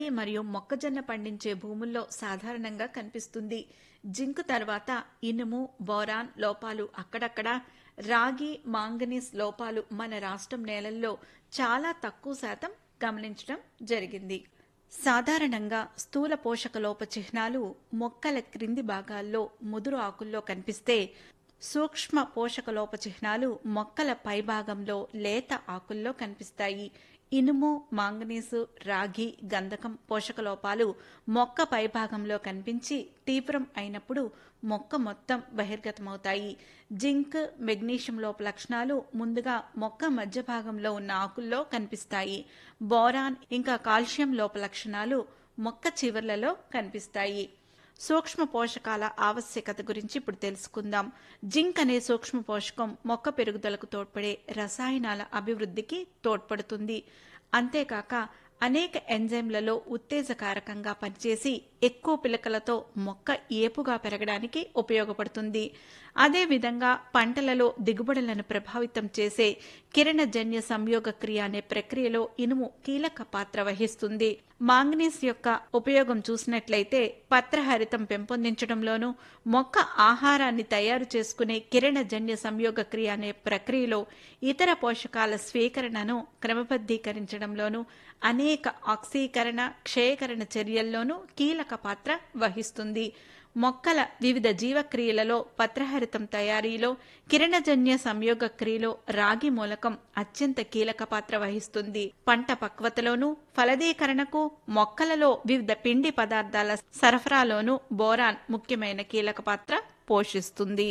మరియు మొక్కజొన్న పండించే భూముల్లో సాధారణంగా కనిపిస్తుంది జింక్ తర్వాత ఇనుము బోరాన్ లోపాలు అక్కడక్కడ రాగి మాంగనీస్ లోపాలు మన రాష్ట్రం నేలల్లో చాలా తక్కువ శాతం గమనించడం జరిగింది సాధారణంగా స్థూల పోషక లోప చిహ్నాలు మొక్కల క్రింది భాగాల్లో ముదురు ఆకుల్లో కనిపిస్తే సూక్ష్మ పోషక లోప చిహ్నాలు మొక్కల పైభాగంలో లేత ఆకుల్లో కనిపిస్తాయి ఇనుము మాంగనీసు రాగి గంధకం పోషక లోపాలు మొక్క పైభాగంలో కనిపించి తీవ్రం అయినప్పుడు మొక్క మొత్తం బహిర్గతమవుతాయి జింక్ మెగ్నీషియం లోప లక్షణాలు ముందుగా మొక్క మధ్య భాగంలో ఉన్న ఆకుల్లో కనిపిస్తాయి బోరాన్ ఇంకా కాల్షియం లోప లక్షణాలు మొక్క చివర్లలో కనిపిస్తాయి సూక్ష్మ పోషకాల ఆవశ్యకత గురించి ఇప్పుడు తెలుసుకుందాం జింక్ అనే సూక్ష్మ పోషకం మొక్క పెరుగుదలకు తోడ్పడే రసాయనాల అభివృద్ధికి తోడ్పడుతుంది అంతేకాక అనేక ఎంజైమ్లలో ఉత్తేజకారకంగా పనిచేసి ఎక్కువ పిలకలతో మొక్క ఏపుగా పెరగడానికి ఉపయోగపడుతుంది అదేవిధంగా పంటలలో దిగుబడులను ప్రభావితం చేసే కిరణజన్య సంయోగ క్రియ అనే ప్రక్రియలో ఇనుము కీలక పాత్ర వహిస్తుంది మాంగనీస్ యొక్క ఉపయోగం చూసినట్లయితే పత్రహరితం పెంపొందించడంలోనూ మొక్క ఆహారాన్ని తయారు చేసుకునే కిరణజన్య సంయోగ క్రియ అనే ప్రక్రియలో ఇతర పోషకాల స్వీకరణను క్రమబద్ధీకరించడంలోనూ అనేక ఆక్సీకరణ క్షయకరణ చర్యల్లోనూ కీలక పాత్ర వహిస్తుంది మొక్కల వివిధ జీవక్రియలలో పత్రహరితం తయారీలో కిరణజన్య సంయోగ క్రియలో రాగి మూలకం అత్యంత కీలక పాత్ర వహిస్తుంది పంట పక్వతలోనూ ఫలదీకరణకు మొక్కలలో వివిధ పిండి పదార్థాల సరఫరాలోనూ బోరాన్ ముఖ్యమైన కీలక పాత్ర పోషిస్తుంది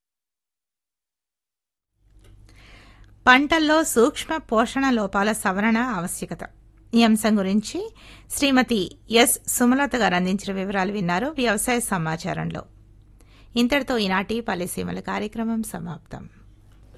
పంటల్లో సూక్ష్మ పోషణ లోపాల సవరణ ఆవశ్యకత ఈ అంశం గురించి శ్రీమతి ఎస్ సుమలత గారు అందించిన వివరాలు విన్నారు వ్యవసాయ సమాచారంలో ఇంతటితో ఈనాటి పల్లెసీమల కార్యక్రమం సమాప్తం